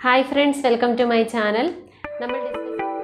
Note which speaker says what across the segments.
Speaker 1: hi friends welcome to my channel നമ്മൾ discuss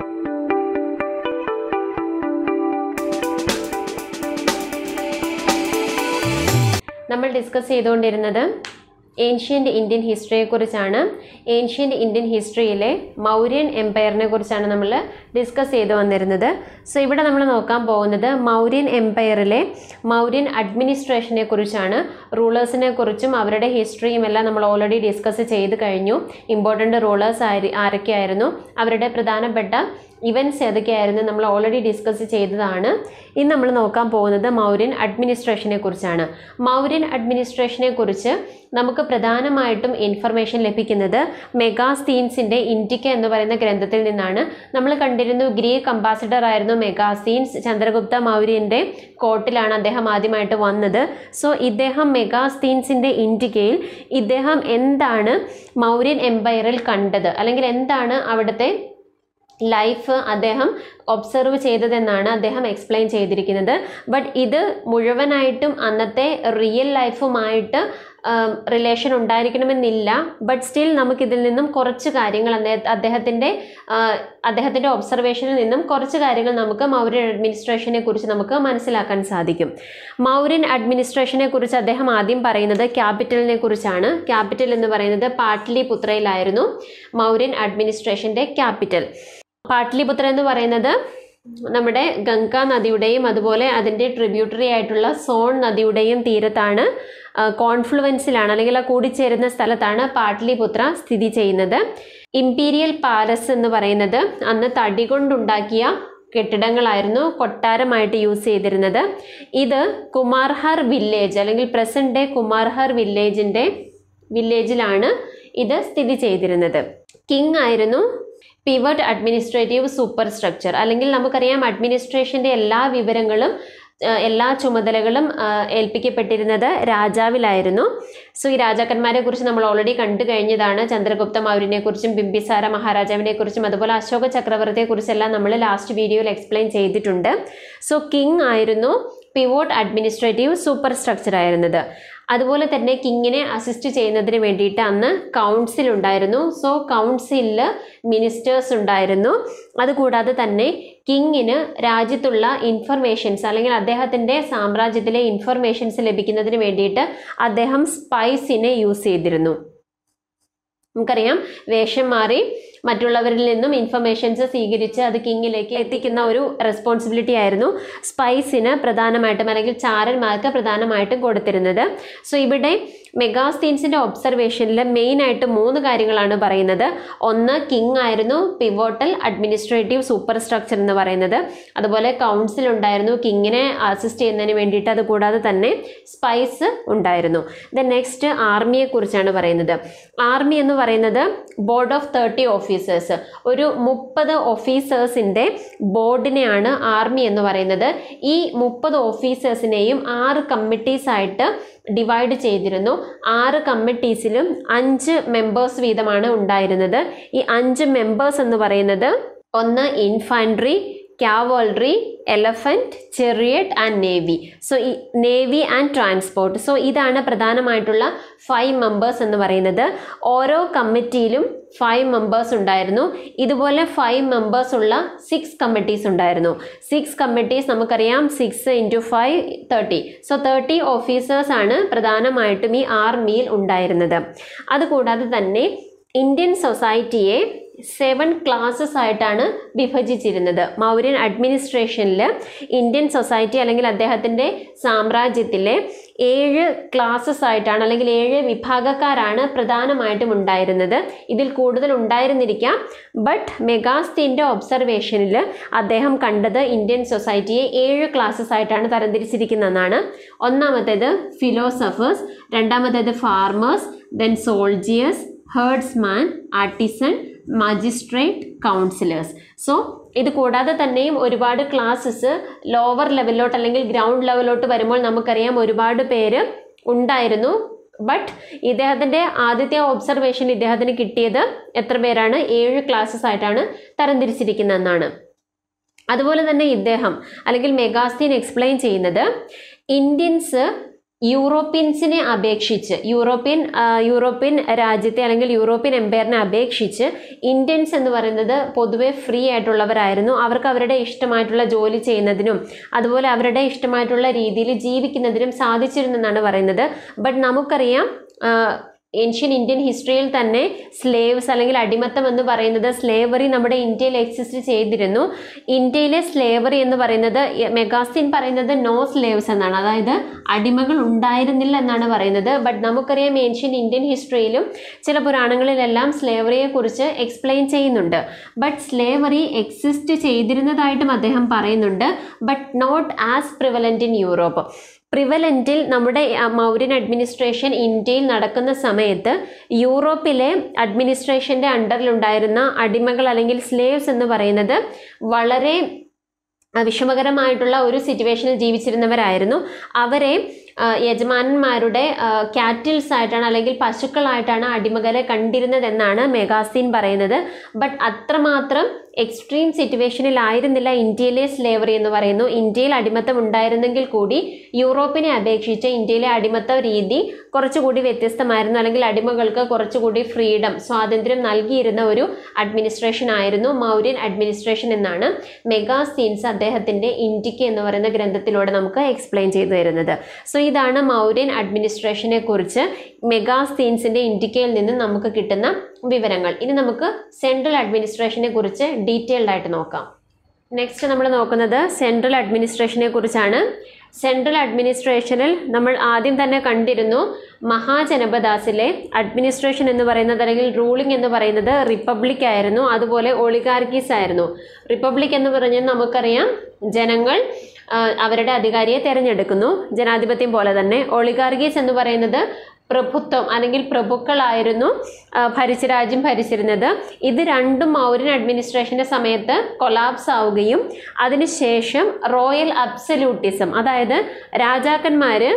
Speaker 1: നമ്മൾ discuss ചെയ്തുകൊണ്ടിരുന്നത് ഏൻഷ്യൻ്റ് ഇന്ത്യൻ ഹിസ്റ്ററിയെക്കുറിച്ചാണ് ഏൻഷ്യൻ്റ് ഇന്ത്യൻ ഹിസ്റ്ററിയിലെ മൗര്യൻ എംപയറിനെ കുറിച്ചാണ് നമ്മൾ ഡിസ്കസ് ചെയ്തു വന്നിരുന്നത് സോ ഇവിടെ നമ്മൾ നോക്കാൻ പോകുന്നത് മൗര്യൻ എംപയറിലെ മൗര്യൻ അഡ്മിനിസ്ട്രേഷനെ കുറിച്ചാണ് റൂളേഴ്സിനെ കുറിച്ചും അവരുടെ ഹിസ്റ്ററിയും എല്ലാം നമ്മൾ ഓൾറെഡി ഡിസ്കസ് ചെയ്ത് കഴിഞ്ഞു ഇമ്പോർട്ടൻ്റ് റൂളേഴ്സ് ആയി ആരൊക്കെയായിരുന്നു അവരുടെ പ്രധാനപ്പെട്ട ഇവൻറ്റ്സ് ഏതൊക്കെയായിരുന്നു നമ്മൾ ഓൾറെഡി ഡിസ്കസ് ചെയ്തതാണ് ഇന്ന് നമ്മൾ നോക്കാൻ പോകുന്നത് മൗര്യൻ അഡ്മിനിസ്ട്രേഷനെ കുറിച്ചാണ് മൗര്യൻ അഡ്മിനിസ്ട്രേഷനെ കുറിച്ച് നമുക്ക് പ്രധാനമായിട്ടും ഇൻഫർമേഷൻ ലഭിക്കുന്നത് മെഗാസ്തീൻസിൻ്റെ ഇൻഡിക്ക എന്ന് പറയുന്ന ഗ്രന്ഥത്തിൽ നിന്നാണ് നമ്മൾ കണ്ടിരുന്നു ഗ്രീക്ക് അംബാസിഡർ ആയിരുന്നു മെഗാസ്തീൻസ് ചന്ദ്രഗുപ്ത മൗര്യൻ്റെ കോർട്ടിലാണ് അദ്ദേഹം ആദ്യമായിട്ട് വന്നത് സോ ഇദ്ദേഹം മെഗാസ്തീൻസിൻ്റെ ഇൻഡിക്കയിൽ ഇദ്ദേഹം എന്താണ് മൗര്യൻ എംപയറിൽ കണ്ടത് അല്ലെങ്കിൽ എന്താണ് അവിടുത്തെ ലൈഫ് അദ്ദേഹം ഒബ്സർവ് ചെയ്തതെന്നാണ് അദ്ദേഹം എക്സ്പ്ലെയിൻ ചെയ്തിരിക്കുന്നത് ബട്ട് ഇത് മുഴുവനായിട്ടും അന്നത്തെ റിയൽ ലൈഫുമായിട്ട് റിലേഷൻ ഉണ്ടായിരിക്കണമെന്നില്ല ബട്ട് സ്റ്റിൽ നമുക്കിതിൽ നിന്നും കുറച്ച് കാര്യങ്ങൾ അദ്ദേഹത്തിൻ്റെ അദ്ദേഹത്തിൻ്റെ ഒബ്സർവേഷനിൽ നിന്നും കുറച്ച് കാര്യങ്ങൾ നമുക്ക് മൗര്യൻ അഡ്മിനിസ്ട്രേഷനെ കുറിച്ച് നമുക്ക് മനസ്സിലാക്കാൻ സാധിക്കും മൗര്യൻ അഡ്മിനിസ്ട്രേഷനെ കുറിച്ച് അദ്ദേഹം ആദ്യം പറയുന്നത് ക്യാപിറ്റലിനെ കുറിച്ചാണ് ക്യാപിറ്റൽ എന്ന് പറയുന്നത് പാട്ലിപുത്രയിലായിരുന്നു മൗര്യൻ അഡ്മിനിസ്ട്രേഷൻ്റെ ക്യാപിറ്റൽ പാട്ലിപുത്ര എന്ന് പറയുന്നത് നമ്മുടെ ഗംഗ നദിയുടെയും അതുപോലെ അതിൻ്റെ ട്രിബ്യൂട്ടറി ആയിട്ടുള്ള സോൺ നദിയുടെയും തീരത്താണ് കോൺഫ്ലുവൻസിലാണ് അല്ലെങ്കിൽ ആ കൂടിച്ചേരുന്ന സ്ഥലത്താണ് പാട്ലിപുത്ര സ്ഥിതി ചെയ്യുന്നത് ഇമ്പീരിയൽ പാലസ് എന്ന് പറയുന്നത് അന്ന് തടി കൊണ്ടുണ്ടാക്കിയ കെട്ടിടങ്ങളായിരുന്നു കൊട്ടാരമായിട്ട് യൂസ് ചെയ്തിരുന്നത് ഇത് കുമാർഹർ വില്ലേജ് അല്ലെങ്കിൽ പ്രസന്റ് ഡേ കുമാർഹർ വില്ലേജിൻ്റെ വില്ലേജിലാണ് ഇത് സ്ഥിതി ചെയ്തിരുന്നത് കിങ് ആയിരുന്നു പിവട്ട് അഡ്മിനിസ്ട്രേറ്റീവ് സൂപ്പർ സ്ട്രക്ചർ അല്ലെങ്കിൽ നമുക്കറിയാം അഡ്മിനിസ്ട്രേഷൻ്റെ എല്ലാ വിവരങ്ങളും എല്ലാ ചുമതലകളും ഏൽപ്പിക്കപ്പെട്ടിരുന്നത് രാജാവിലായിരുന്നു സോ ഈ രാജാക്കന്മാരെ കുറിച്ച് നമ്മൾ ഓൾറെഡി കണ്ടു കഴിഞ്ഞതാണ് ചന്ദ്രഗുപ്ത മൗര്യനെ കുറിച്ചും ബിംബിസാര മഹാരാജാവിനെ കുറിച്ചും അതുപോലെ അശോക ചക്രവർത്തിയെ കുറിച്ചെല്ലാം നമ്മൾ ലാസ്റ്റ് വീഡിയോയിൽ എക്സ്പ്ലെയിൻ ചെയ്തിട്ടുണ്ട് സോ കിങ് ആയിരുന്നു പിവോട്ട് അഡ്മിനിസ്ട്രേറ്റീവ് സൂപ്പർ സ്ട്രക്ചർ ആയിരുന്നത് അതുപോലെ തന്നെ കിങ്ങിനെ അസിസ്റ്റ് ചെയ്യുന്നതിന് വേണ്ടിയിട്ട് അന്ന് കൗൺസിൽ ഉണ്ടായിരുന്നു സോ കൗൺസിലിൽ മിനിസ്റ്റേഴ്സ് ഉണ്ടായിരുന്നു അതുകൂടാതെ തന്നെ കിങ്ങിന് രാജ്യത്തുള്ള ഇൻഫർമേഷൻസ് അല്ലെങ്കിൽ അദ്ദേഹത്തിൻ്റെ സാമ്രാജ്യത്തിലെ ഇൻഫർമേഷൻസ് ലഭിക്കുന്നതിന് വേണ്ടിയിട്ട് അദ്ദേഹം സ്പൈസിനെ യൂസ് ചെയ്തിരുന്നു നമുക്കറിയാം വേഷം മാറി മറ്റുള്ളവരിൽ നിന്നും ഇൻഫർമേഷൻസ് സ്വീകരിച്ച് അത് കിങ്ങിലേക്ക് എത്തിക്കുന്ന ഒരു റെസ്പോൺസിബിലിറ്റി ആയിരുന്നു സ്പൈസിന് പ്രധാനമായിട്ടും അല്ലെങ്കിൽ ചാരന്മാർക്ക് പ്രധാനമായിട്ടും കൊടുത്തിരുന്നത് സോ ഇവിടെ മെഗാസ്റ്റീൻസിൻ്റെ ഒബ്സർവേഷനിൽ മെയിനായിട്ട് മൂന്ന് കാര്യങ്ങളാണ് പറയുന്നത് ഒന്ന് കിങ് ആയിരുന്നു പിവോട്ടൽ അഡ്മിനിസ്ട്രേറ്റീവ് സൂപ്പർ സ്ട്രക്ചർ എന്ന് പറയുന്നത് അതുപോലെ കൗൺസിൽ ഉണ്ടായിരുന്നു കിങ്ങിനെ അസിസ്റ്റ് ചെയ്യുന്നതിന് വേണ്ടിയിട്ട് അത് കൂടാതെ തന്നെ സ്പൈസ് ഉണ്ടായിരുന്നു ദെൻ നെക്സ്റ്റ് ആർമിയെ കുറിച്ചാണ് പറയുന്നത് ആർമി എന്ന് പറയുന്നത് ബോർഡ് ഓഫ് തേർട്ടി ഓഫീസേഴ്സ് ഒരു മുപ്പത് ഓഫീസേഴ്സിൻ്റെ ബോർഡിനെയാണ് ആർമി എന്ന് പറയുന്നത് ഈ മുപ്പത് ഓഫീസേഴ്സിനെയും ആറ് കമ്മിറ്റീസ് ആയിട്ട് ഡിവൈഡ് ചെയ്തിരുന്നു ആറ് കമ്മിറ്റീസിലും അഞ്ച് മെമ്പേഴ്സ് വീതമാണ് ഉണ്ടായിരുന്നത് ഈ അഞ്ച് മെമ്പേഴ്സ് എന്ന് പറയുന്നത് ഒന്ന് infantry cavalry elephant chariot and navy so ഈ നേവി ആൻഡ് ട്രാൻസ്പോർട്ട് സോ ഇതാണ് പ്രധാനമായിട്ടുള്ള ഫൈവ് മെമ്പേഴ്സ് എന്ന് പറയുന്നത് ഓരോ കമ്മിറ്റിയിലും ഫൈവ് മെമ്പേഴ്സ് ഉണ്ടായിരുന്നു ഇതുപോലെ ഫൈവ് മെമ്പേഴ്സ് ഉള്ള സിക്സ് കമ്മിറ്റീസ് ഉണ്ടായിരുന്നു സിക്സ് കമ്മിറ്റീസ് നമുക്കറിയാം six into five thirty so thirty officers ആണ് പ്രധാനമായിട്ടും ഈ ആർമിയിൽ ഉണ്ടായിരുന്നത് അതുകൂടാതെ തന്നെ ഇന്ത്യൻ സൊസൈറ്റിയെ സെവൻ ക്ലാസ്സസ് ആയിട്ടാണ് വിഭജിച്ചിരുന്നത് മൗര്യൻ അഡ്മിനിസ്ട്രേഷനിൽ ഇന്ത്യൻ സൊസൈറ്റി അല്ലെങ്കിൽ അദ്ദേഹത്തിൻ്റെ സാമ്രാജ്യത്തിലെ ഏഴ് ക്ലാസ്സസ് ആയിട്ടാണ് അല്ലെങ്കിൽ ഏഴ് വിഭാഗക്കാരാണ് പ്രധാനമായിട്ടും ഉണ്ടായിരുന്നത് ഇതിൽ കൂടുതൽ ഉണ്ടായിരുന്നിരിക്കാം ബട്ട് മെഗാസ്തീൻ്റെ ഒബ്സർവേഷനിൽ അദ്ദേഹം കണ്ടത് ഇന്ത്യൻ സൊസൈറ്റിയെ ഏഴ് ക്ലാസ്സസ് ആയിട്ടാണ് തരംതിരിച്ചിരിക്കുന്നതെന്നാണ് ഒന്നാമത്തേത് ഫിലോസഫേഴ്സ് രണ്ടാമത്തേത് farmers then soldiers herdsmen artisan magistrate councillors so ഇത് കൂടാതെ തന്നെയും ഒരുപാട് ക്ലാസ്സസ് ലോവർ ലെവലിലോട്ട് അല്ലെങ്കിൽ ഗ്രൗണ്ട് ലെവലിലോട്ട് വരുമ്പോൾ നമുക്കറിയാം ഒരുപാട് പേര് ഉണ്ടായിരുന്നു ബട്ട് ഇദ്ദേഹത്തിൻ്റെ ആദ്യത്തെ ഒബ്സർവേഷൻ ഇദ്ദേഹത്തിന് കിട്ടിയത് എത്ര പേരാണ് ഏഴ് ക്ലാസ്സസ് ആയിട്ടാണ് തരംതിരിച്ചിരിക്കുന്നതെന്നാണ് അതുപോലെ തന്നെ ഇദ്ദേഹം അല്ലെങ്കിൽ മെഗാസ്തീൻ എക്സ്പ്ലെയിൻ ചെയ്യുന്നത് ഇന്ത്യൻസ് യൂറോപ്യൻസിനെ അപേക്ഷിച്ച് യൂറോപ്യൻ ആ, യൂറോപ്യൻ രാജ്യത്തെ അല്ലെങ്കിൽ യൂറോപ്യൻ എംപയറിനെ അപേക്ഷിച്ച് ഇന്ത്യൻസ് എന്ന് പറയുന്നത് പൊതുവെ ഫ്രീ ആയിട്ടുള്ളവരായിരുന്നു അവർക്ക് അവരുടെ ഇഷ്ടമായിട്ടുള്ള ജോലി ചെയ്യുന്നതിനും അതുപോലെ അവരുടെ ഇഷ്ടമായിട്ടുള്ള രീതിയിൽ ജീവിക്കുന്നതിനും സാധിച്ചിരുന്നെന്നാണ് പറയുന്നത് ബട്ട് നമുക്കറിയാം ഏൻഷ്യൻ ഇന്ത്യൻ ഹിസ്റ്ററിയിൽ തന്നെ സ്ലേവ്സ് അല്ലെങ്കിൽ അടിമത്തം എന്ന് പറയുന്നത് സ്ലേവറി നമ്മുടെ ഇന്ത്യയിൽ എക്സിസ്റ്റ് ചെയ്തിരുന്നു ഇന്ത്യയിലെ സ്ലേവറി എന്ന് പറയുന്നത് മെഗാസ്റ്റിൻ പറയുന്നത് നോ സ്ലേവ്സ് എന്നാണ് അതായത് അടിമകൾ ഉണ്ടായിരുന്നില്ല എന്നാണ് പറയുന്നത് ബട്ട് നമുക്കറിയാം ഏൻഷ്യൻ ഇന്ത്യൻ ഹിസ്റ്ററിയിലും ചില പുരാണങ്ങളിലെല്ലാം സ്ലേവറിയെ കുറിച്ച് എക്സ്പ്ലെയിൻ ചെയ്യുന്നുണ്ട് ബട്ട് സ്ലേവറി എക്സിസ്റ്റ് ചെയ്തിരുന്നതായിട്ടും അദ്ദേഹം പറയുന്നുണ്ട് but not as prevalent in Europe പ്രിവലൻറ്റിൽ നമ്മുടെ ആ, മൗര്യൻ അഡ്മിനിസ്ട്രേഷൻ ഇന്ത്യയിൽ നടക്കുന്ന സമയത്ത് യൂറോപ്പിലെ അഡ്മിനിസ്ട്രേഷൻ്റെ അണ്ടറിലുണ്ടായിരുന്ന അടിമകൾ അല്ലെങ്കിൽ സ്ലേവ്സ് എന്ന് പറയുന്നത് വളരെ ആ, വിഷമകരമായിട്ടുള്ള ഒരു സിറ്റുവേഷനിൽ ജീവിച്ചിരുന്നവരായിരുന്നു അവരെ ആ, യജമാനന്മാരുടെ ക്യാറ്റിൽസ് ആയിട്ടാണ് അല്ലെങ്കിൽ പശുക്കളായിട്ടാണ് അടിമകളെ കണ്ടിരുന്നതെന്നാണ് മെഗാസീൻ പറയുന്നത് ബട്ട് അത്രമാത്രം എക്സ്ട്രീം സിറ്റുവേഷനിലായിരുന്നില്ല ഇന്ത്യയിലെ സ്ലേവറി എന്ന് പറയുന്നു ഇന്ത്യയിൽ അടിമത്തം ഉണ്ടായിരുന്നെങ്കിൽ കൂടി യൂറോപ്പിനെ അപേക്ഷിച്ച് ഇന്ത്യയിലെ അടിമത്ത രീതി കുറച്ചുകൂടി വ്യത്യസ്തമായിരുന്നു അല്ലെങ്കിൽ അടിമകൾക്ക് കുറച്ചുകൂടി ഫ്രീഡം സ്വാതന്ത്ര്യം നൽകിയിരുന്ന ഒരു അഡ്മിനിസ്ട്രേഷൻ ആയിരുന്നു മൗര്യൻ അഡ്മിനിസ്ട്രേഷൻ എന്നാണ് മെഗാസീൻസ് അദ്ദേഹത്തിന്റെ ഇന്ത്യക്ക് എന്ന് പറയുന്ന ഗ്രന്ഥത്തിലൂടെ നമുക്ക് എക്സ്പ്ലെയിൻ ചെയ്തു തരുന്നത് സോ ഇതാണ് മൗര്യൻ അഡ്മിനിസ്ട്രേഷനെ കുറിച്ച് മെഗാസീൻസിന്റെ ഇന്ത്യക്കയിൽ നിന്ന് നമുക്ക് കിട്ടുന്ന വിവരങ്ങൾ ഇനി നമുക്ക് സെൻട്രൽ അഡ്മിനിസ്ട്രേഷനെ കുറിച്ച് ഡീറ്റെയിൽഡ് ആയിട്ട് നോക്കാം നെക്സ്റ്റ് നമ്മൾ നോക്കുന്നത് സെൻട്രൽ അഡ്മിനിസ്ട്രേഷനെ കുറിച്ചാണ് സെൻട്രൽ അഡ്മിനിസ്ട്രേഷനിൽ നമ്മൾ ആദ്യം തന്നെ കണ്ടിരുന്നു മഹാജനപദാസിലെ അഡ്മിനിസ്ട്രേഷൻ എന്ന് പറയുന്നത് അല്ലെങ്കിൽ റൂളിംഗ് എന്ന് പറയുന്നത് റിപ്പബ്ലിക് ആയിരുന്നു അതുപോലെ ഒളിഗാർക്കീസ് ആയിരുന്നു റിപ്പബ്ലിക് എന്ന് പറഞ്ഞാൽ നമുക്കറിയാം ജനങ്ങൾ ആ, അവരുടെ അധികാരിയെ തിരഞ്ഞെടുക്കുന്നു ജനാധിപത്യം പോലെ തന്നെ ഒളിഗാർഗീസ് എന്ന് പറയുന്നത് പ്രഭുത്വം അല്ലെങ്കിൽ പ്രഭുക്കളായിരുന്നു ആ, ഭരിച്ച രാജ്യം ഭരിച്ചിരുന്നത് ഇത് രണ്ടും മൗര്യൻ അഡ്മിനിസ്ട്രേഷന്റെ സമയത്ത് കൊലാപ്സ് ആവുകയും അതിനുശേഷം റോയൽ അബ്സല്യൂട്ടിസം അതായത് രാജാക്കന്മാര്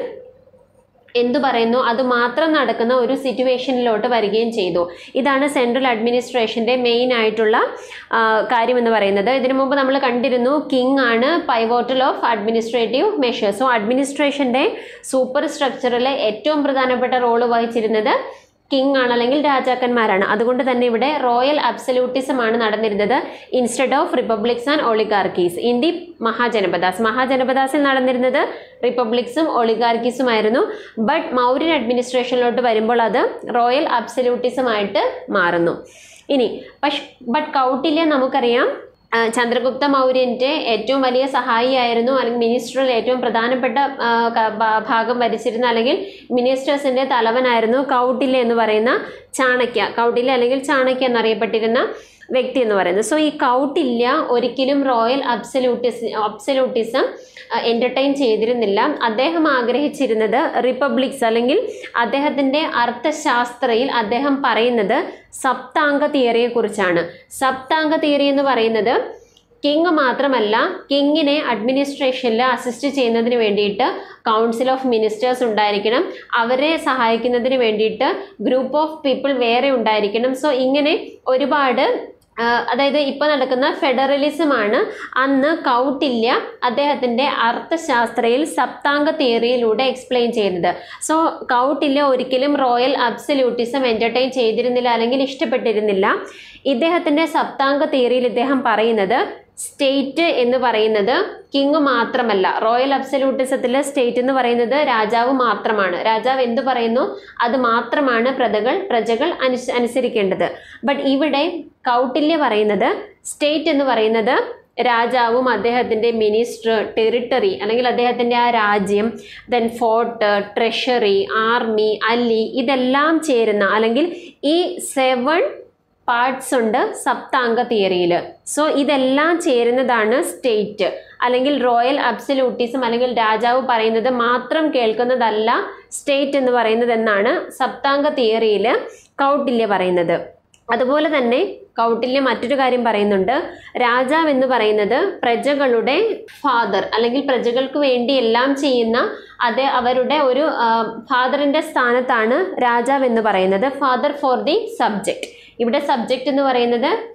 Speaker 1: എന്തു പറയുന്നു അത് മാത്രം നടക്കുന്ന ഒരു സിറ്റുവേഷനിലോട്ട് വരികയും ചെയ്തു ഇതാണ് സെൻട്രൽ അഡ്മിനിസ്ട്രേഷന്റെ മെയിൻ ആയിട്ടുള്ള ആ, കാര്യം എന്ന് പറയുന്നത് ഇതിനു മുമ്പ് നമ്മൾ കണ്ടിരുന്നു കിങ് ആണ് pivotal of administrative measures so അഡ്മിനിസ്ട്രേഷന്റെ സൂപ്പർ സ്ട്രക്ചറിലെ ഏറ്റവും പ്രധാനപ്പെട്ട റോള് വഹിച്ചിരുന്നത് കിങ് ആണ് അല്ലെങ്കിൽ രാജാക്കന്മാരാണ് അതുകൊണ്ട് തന്നെ ഇവിടെ റോയൽ അബ്സല്യൂട്ടിസം ആണ് നടന്നിരുന്നത് instead of republics and oligarchies in the Mahajanapadas മഹാജനപദാസിൽ നടന്നിരുന്നത് റിപ്പബ്ലിക്സും ഒളിഗാർക്കീസും ആയിരുന്നു ബട്ട് മൗര്യൻ അഡ്മിനിസ്ട്രേഷനിലോട്ട് വരുമ്പോൾ അത് റോയൽ അബ്സല്യൂട്ടിസം ആയിട്ട് മാറുന്നു ഇനി പക്ഷ് ബട്ട് കൗട്ടില്യ നമുക്കറിയാം ആ, ചന്ദ്രഗുപ്ത മൗര്യന്റെ ഏറ്റവും വലിയ സഹായിയായിരുന്നു അല്ലെങ്കിൽ മിനിസ്റ്ററിൽ ഏറ്റവും പ്രധാനപ്പെട്ട ആ, ക- ഭാ- ഭാഗം ഭരിച്ചിരുന്ന അല്ലെങ്കിൽ മിനിസ്റ്റേഴ്സിന്റെ തലവനായിരുന്നു കൗട്ടില്യ എന്ന് പറയുന്ന ചാണക്യ കൗട്ടില്യ അല്ലെങ്കിൽ ചാണക്യ എന്നറിയപ്പെട്ടിരുന്ന വ്യക്തി എന്ന് പറയുന്നത് സോ ഈ കൗട്ടില്യ ഒരിക്കലും റോയൽ അബ്സല്യൂട്ടിസ് അബ്സല്യൂട്ടിസം എൻ്റർടൈൻ ചെയ്തിരുന്നില്ല അദ്ദേഹം ആഗ്രഹിച്ചിരുന്നത് റിപ്പബ്ലിക്സ് അല്ലെങ്കിൽ അദ്ദേഹത്തിൻ്റെ അർത്ഥശാസ്ത്രയിൽ അദ്ദേഹം പറയുന്നത് സപ്താംഗ തിയറിയെ കുറിച്ചാണ് സപ്താംഗ തിയറി എന്ന് പറയുന്നത് കിങ് മാത്രമല്ല കിങ്ങിനെ അഡ്മിനിസ്ട്രേഷനിൽ അസിസ്റ്റ് ചെയ്യുന്നതിന് വേണ്ടിയിട്ട് കൗൺസിൽ ഓഫ് മിനിസ്റ്റേഴ്സ് ഉണ്ടായിരിക്കണം അവരെ സഹായിക്കുന്നതിന് വേണ്ടിയിട്ട് ഗ്രൂപ്പ് ഓഫ് പീപ്പിൾ വേറെ ഉണ്ടായിരിക്കണം സോ ഇങ്ങനെ ഒരുപാട് ആ, അതായത് ഇപ്പോൾ നടക്കുന്ന ഫെഡറലിസം ആണ് അന്ന് കൗട്ടില്യ അദ്ദേഹത്തിൻ്റെ അർത്ഥശാസ്ത്രയിൽ സപ്താംഗ തിയറിയിലൂടെ എക്സ്പ്ലെയിൻ ചെയ്യുന്നത് സോ കൗട്ടില്യ ഒരിക്കലും റോയൽ അബ്സല്യൂട്ടിസം എൻ്റർടൈൻ ചെയ്തിരുന്നില്ല അല്ലെങ്കിൽ ഇഷ്ടപ്പെട്ടിരുന്നില്ല ഇദ്ദേഹത്തിൻ്റെ സപ്താംഗ തിയറിയിൽ ഇദ്ദേഹം പറയുന്നത് സ്റ്റേറ്റ് എന്ന് പറയുന്നത് കിങ് മാത്രമല്ല റോയൽ അബ്സല്യൂട്ടിസത്തിലെ സ്റ്റേറ്റ് എന്ന് പറയുന്നത് രാജാവ് മാത്രമാണ് രാജാവ് എന്തു പറയുന്നു അത് മാത്രമാണ് പ്രജകൾ പ്രജകൾ അനുസ അനുസരിക്കേണ്ടത് ബട്ട് ഇവിടെ കൗട്ടില്യ പറയുന്നത് സ്റ്റേറ്റ് എന്ന് പറയുന്നത് രാജാവും അദ്ദേഹത്തിൻ്റെ മിനിസ്റ്റർ ടെറിട്ടറി അല്ലെങ്കിൽ അദ്ദേഹത്തിൻ്റെ ആ രാജ്യം ദെൻ ഫോർട്ട് ട്രഷറി ആർമി അല്ലി ഇതെല്ലാം ചേരുന്ന അല്ലെങ്കിൽ ഈ സെവൻ പാർട്സ് ഉണ്ട് സപ്താംഗ തിയറിയിൽ സോ ഇതെല്ലാം ചേരുന്നതാണ് സ്റ്റേറ്റ് അല്ലെങ്കിൽ റോയൽ അബ്സല്യൂട്ടിസം അല്ലെങ്കിൽ രാജാവ് പറയുന്നത് മാത്രം കേൾക്കുന്നതല്ല സ്റ്റേറ്റ് എന്ന് പറയുന്നത് എന്നാണ് സപ്താംഗ തിയറിയിൽ കൗട്ടില്യ പറയുന്നത് അതുപോലെ തന്നെ കൗട്ടില്യ മറ്റൊരു കാര്യം പറയുന്നുണ്ട് രാജാവ് എന്ന് പറയുന്നത് പ്രജകളുടെ ഫാദർ അല്ലെങ്കിൽ പ്രജകൾക്ക് വേണ്ടി എല്ലാം ചെയ്യുന്ന അത് അവരുടെ ഒരു ഫാദറിന്റെ സ്ഥാനത്താണ് രാജാവ് എന്ന് പറയുന്നത് ഫാദർ ഫോർ ദി സബ്ജക്റ്റ് ഇവിടെ സബ്ജക്റ്റ് എന്ന് പറയുന്നത്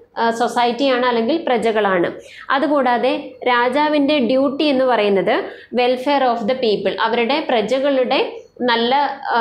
Speaker 1: സൊസൈറ്റിയാണ് അല്ലെങ്കിൽ പ്രജകളാണ് അതുകൂടാതെ രാജാവിൻ്റെ ഡ്യൂട്ടി എന്ന് പറയുന്നത് വെൽഫെയർ ഓഫ് ദ പീപ്പിൾ അവരുടെ പ്രജകളുടെ നല്ല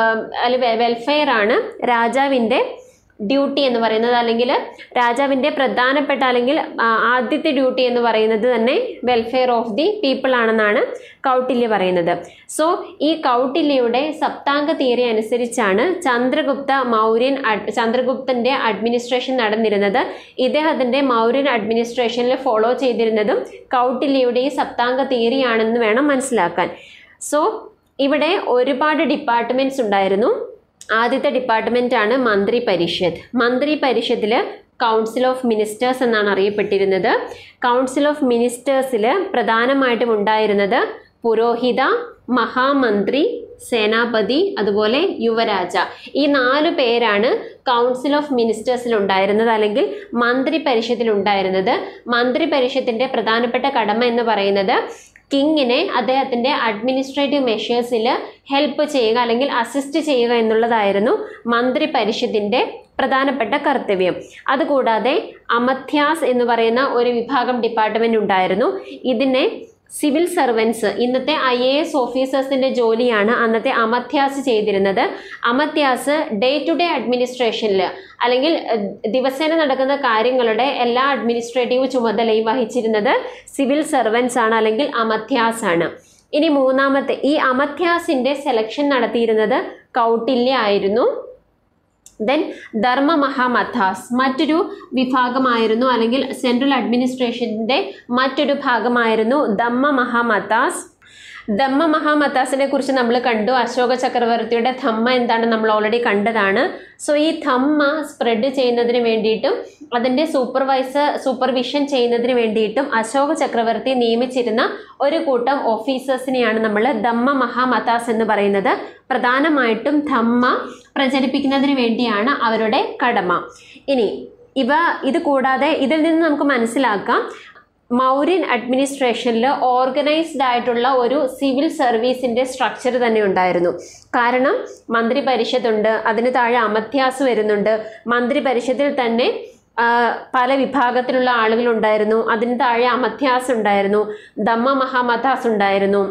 Speaker 1: വെൽഫെയർ ആണ് രാജാവിൻ്റെ ഡ്യൂട്ടി എന്ന് പറയുന്നത് അല്ലെങ്കിൽ രാജാവിൻ്റെ പ്രധാനപ്പെട്ട അല്ലെങ്കിൽ ആ, ആദ്യത്തെ ഡ്യൂട്ടി എന്ന് പറയുന്നത് തന്നെ വെൽഫെയർ ഓഫ് ദി പീപ്പിൾ ആണെന്നാണ് കൗട്ടില്യ പറയുന്നത് സോ ഈ കൗട്ടില്യയുടെ സപ്താംഗ തിയറി അനുസരിച്ചാണ് ചന്ദ്രഗുപ്ത മൗര്യൻ അഡ്- ചന്ദ്രഗുപ്തന്റെ അഡ്മിനിസ്ട്രേഷൻ നടന്നിരുന്നത് ഇദ്ദേഹത്തിന്റെ മൗര്യൻ അഡ്മിനിസ്ട്രേഷനിൽ ഫോളോ ചെയ്തിരുന്നതും കൗട്ടില്യയുടെ ഈ സപ്താംഗ തിയറി ആണെന്ന് വേണം മനസ്സിലാക്കാൻ സോ ഇവിടെ ഒരുപാട് ഡിപ്പാർട്ട്മെന്റ്സ് ഉണ്ടായിരുന്നു ആദ്യത്തെ ഡിപ്പാർട്ട്മെന്റ് ആണ് മന്ത്രി പരിഷത്ത് മന്ത്രി പരിഷത്തിൽ കൗൺസിൽ ഓഫ് മിനിസ്റ്റേഴ്സ് എന്നാണ് അറിയപ്പെട്ടിരുന്നത് കൗൺസിൽ ഓഫ് മിനിസ്റ്റേഴ്സിൽ പ്രധാനമായിട്ടും ഉണ്ടായിരുന്നത് പുരോഹിത മഹാമന്ത്രി സേനാപതി അതുപോലെ യുവരാജ ഈ നാല് പേരാണ് കൗൺസിൽ ഓഫ് മിനിസ്റ്റേഴ്സിൽ ഉണ്ടായിരുന്നത് അല്ലെങ്കിൽ മന്ത്രി പരിഷത്തിൽ ഉണ്ടായിരുന്നത് മന്ത്രി പരിഷത്തിന്റെ പ്രധാനപ്പെട്ട കടമ എന്ന് പറയുന്നത് കിങ്ങിനെ അദ്ദേഹത്തിന്റെ അഡ്മിനിസ്ട്രേറ്റീവ് മെഷേഴ്സിൽ ഹെൽപ്പ് ചെയ്യുക അല്ലെങ്കിൽ അസിസ്റ്റ് ചെയ്യുക എന്നുള്ളതായിരുന്നു മന്ത്രി പരിഷത്തിന്റെ പ്രധാനപ്പെട്ട കർത്തവ്യം അതുകൂടാതെ അമത്യാസ് എന്ന് പറയുന്ന ഒരു വിഭാഗം ഡിപ്പാർട്ട്മെന്റ് ഉണ്ടായിരുന്നു ഇതിനെ സിവിൽ സർവൻസ് ഇന്നത്തെ ഐ എ എസ് ഓഫീസേഴ്സിന്റെ ജോലിയാണ് അന്നത്തെ അമത്യാസ് ചെയ്തിരുന്നത് അമത്യാസ് ഡേ ടു ഡേ അഡ്മിനിസ്ട്രേഷനിൽ അല്ലെങ്കിൽ ഏഹ്, ദിവസേന നടക്കുന്ന കാര്യങ്ങളുടെ എല്ലാ അഡ്മിനിസ്ട്രേറ്റീവ് ചുമതലയും വഹിച്ചിരുന്നത് സിവിൽ സർവൻസ് ആണ് അല്ലെങ്കിൽ അമത്യാസ് ആണ് ഇനി മൂന്നാമത്തെ ഈ അമത്യാസിന്റെ സെലക്ഷൻ നടത്തിയിരുന്നത് കൗട്ടില്യ ആയിരുന്നു ദെൻ ധർമ്മ മഹാമഥാസ് മറ്റൊരു വിഭാഗമായിരുന്നു അല്ലെങ്കിൽ സെൻട്രൽ അഡ്മിനിസ്ട്രേഷൻ്റെ മറ്റൊരു ഭാഗമായിരുന്നു ധമ്മ മഹാമത്താസ് ധമ്മ മഹാമത്താസിനെ കുറിച്ച് നമ്മൾ കണ്ടു അശോക ചക്രവർത്തിയുടെ ധമ്മ എന്താണ് നമ്മൾ ഓൾറെഡി കണ്ടതാണ് സോ ഈ ധമ്മ സ്പ്രെഡ് ചെയ്യുന്നതിന് വേണ്ടിയിട്ടും അതിൻ്റെ സൂപ്പർവൈസർ സൂപ്പർവിഷൻ ചെയ്യുന്നതിന് വേണ്ടിയിട്ടും അശോക ചക്രവർത്തി നിയമിച്ചിരുന്ന ഒരു കൂട്ടം ഓഫീസേഴ്സിനെയാണ് നമ്മൾ ധമ്മ മഹാമത്താസ് എന്ന് പറയുന്നത് പ്രധാനമായിട്ടും ധമ്മ പ്രചരിപ്പിക്കുന്നതിന് വേണ്ടിയാണ് അവരുടെ കടമ ഇനി ഇവ ഇത് കൂടാതെ ഇതിൽ നിന്ന് നമുക്ക് മനസ്സിലാക്കാം മൗര്യൻ അഡ്മിനിസ്ട്രേഷനിൽ ഓർഗനൈസ്ഡ് ആയിട്ടുള്ള ഒരു സിവിൽ സർവീസിന്റെ സ്ട്രക്ചർ തന്നെ ഉണ്ടായിരുന്നു കാരണം മന്ത്രി പരിഷത്തുണ്ട് അതിന് താഴെ അമത്യാസ് വരുന്നുണ്ട് മന്ത്രി പരിഷത്തിൽ തന്നെ ആ, പല വിഭാഗത്തിലുള്ള ആളുകൾ ഉണ്ടായിരുന്നു അതിന് താഴെ അമത്യാസ് ഉണ്ടായിരുന്നു ധമ്മ മഹാമഥാസ് ഉണ്ടായിരുന്നു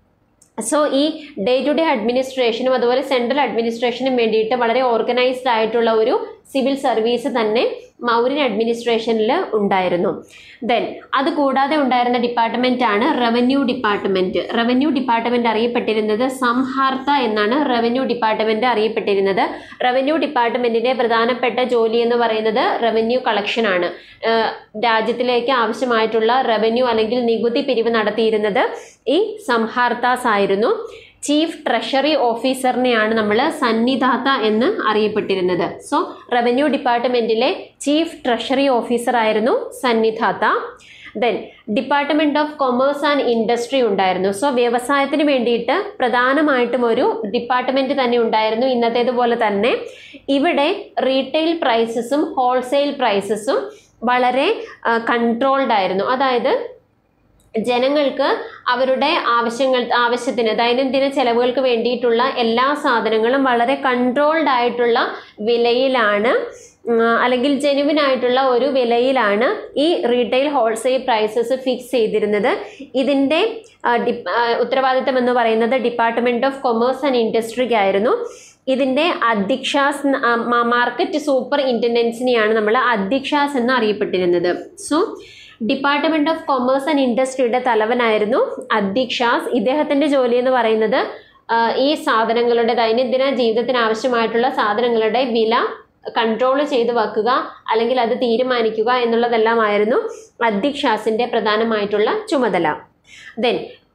Speaker 1: സോ ഈ ഡേ ടു ഡേ അഡ്മിനിസ്ട്രേഷനും അതുപോലെ സെൻട്രൽ അഡ്മിനിസ്ട്രേഷനും വേണ്ടിയിട്ട് വളരെ ഓർഗനൈസ്ഡ് ആയിട്ടുള്ള ഒരു സിവിൽ സർവീസ് തന്നെ മൗര്യൻ അഡ്മിനിസ്ട്രേഷനിൽ ഉണ്ടായിരുന്നു ദെൻ അത് കൂടാതെ ഉണ്ടായിരുന്ന ഡിപ്പാർട്ട്മെന്റ് ആണ് റവന്യൂ ഡിപ്പാർട്ട്മെന്റ് റവന്യൂ ഡിപ്പാർട്ട്മെന്റ് അറിയപ്പെട്ടിരുന്നത് സംഹാർത്ത എന്നാണ് റവന്യൂ ഡിപ്പാർട്ട്മെന്റ് അറിയപ്പെട്ടിരുന്നത് റവന്യൂ ഡിപ്പാർട്ട്മെന്റിന്റെ പ്രധാനപ്പെട്ട ജോലി എന്ന് പറയുന്നത് റവന്യൂ കളക്ഷൻ ആണ് ഏഹ് രാജ്യത്തിലേക്ക് ആവശ്യമായിട്ടുള്ള റവന്യൂ അല്ലെങ്കിൽ നികുതി പിരിവ് നടത്തിയിരുന്നത് ഈ സംഹാർത്താസ് ആയിരുന്നു ചീഫ് ട്രഷറി ഓഫീസറിനെയാണ് നമ്മൾ സന്നിധാത്ത എന്ന് അറിയപ്പെട്ടിരുന്നത് സോ റവന്യൂ ഡിപ്പാർട്ട്മെന്റിലെ ചീഫ് ട്രഷറി ഓഫീസർ ആയിരുന്നു Sannidhata then department of commerce and industry ഉണ്ടായിരുന്നു സോ വ്യവസായത്തിന് വേണ്ടിയിട്ട് പ്രധാനമായിട്ടും ഒരു ഡിപ്പാർട്ട്മെന്റ് തന്നെ ഉണ്ടായിരുന്നു ഇന്നത്തേതുപോലെ തന്നെ ഇവിടെ റീറ്റെയിൽ പ്രൈസസും ഹോൾസെയിൽ പ്രൈസസും വളരെ കൺട്രോൾഡ് ആയിരുന്നു അതായത് ജനങ്ങൾക്ക് അവരുടെ ആവശ്യങ്ങൾ ആവശ്യത്തിന് ദൈനംദിന ചെലവുകൾക്ക് വേണ്ടിയിട്ടുള്ള എല്ലാ സാധനങ്ങളും വളരെ കൺട്രോൾഡ് ആയിട്ടുള്ള വിലയിലാണ് ഉം, അല്ലെങ്കിൽ ജെനുവിൻ ആയിട്ടുള്ള ഒരു വിലയിലാണ് ഈ റീറ്റെയിൽ ഹോൾസെയിൽ പ്രൈസസ് ഫിക്സ് ചെയ്തിരുന്നത് ഇതിൻ്റെ ആ, ഡിപ്- ആ, ഉത്തരവാദിത്തം എന്ന് പറയുന്നത് ഡിപ്പാർട്ട്മെന്റ് ഓഫ് കൊമേഴ്സ് ആൻഡ് ഇൻഡസ്ട്രിക്ക് ആയിരുന്നു ഇതിൻ്റെ അധ്യക്ഷാസ് ന്ന്- ആ, മാ- മാർക്കറ്റ് സൂപ്പർ ഇൻറ്റൻഡൻസിനെയാണ് നമ്മൾ അധ്യക്ഷാസ് എന്ന് അറിയപ്പെട്ടിരുന്നത് so department of commerce and ഇൻഡസ്ട്രിയുടെ തലവനായിരുന്നു അധ്യക്ഷാസ് ഇദ്ദേഹത്തിന്റെ ജോലി എന്ന് പറയുന്നത് ആ, ഈ സാധനങ്ങളുടെ ദൈനംദിന ജീവിതത്തിന് ആവശ്യമായിട്ടുള്ള സാധനങ്ങളുടെ വില കൺട്രോൾ ചെയ്ത് വെക്കുക അല്ലെങ്കിൽ അത് തീരുമാനിക്കുക എന്നുള്ളതെല്ലാമായിരുന്നു അധ്യക്ഷാസിന്റെ പ്രധാനമായിട്ടുള്ള ചുമതല ദെൻ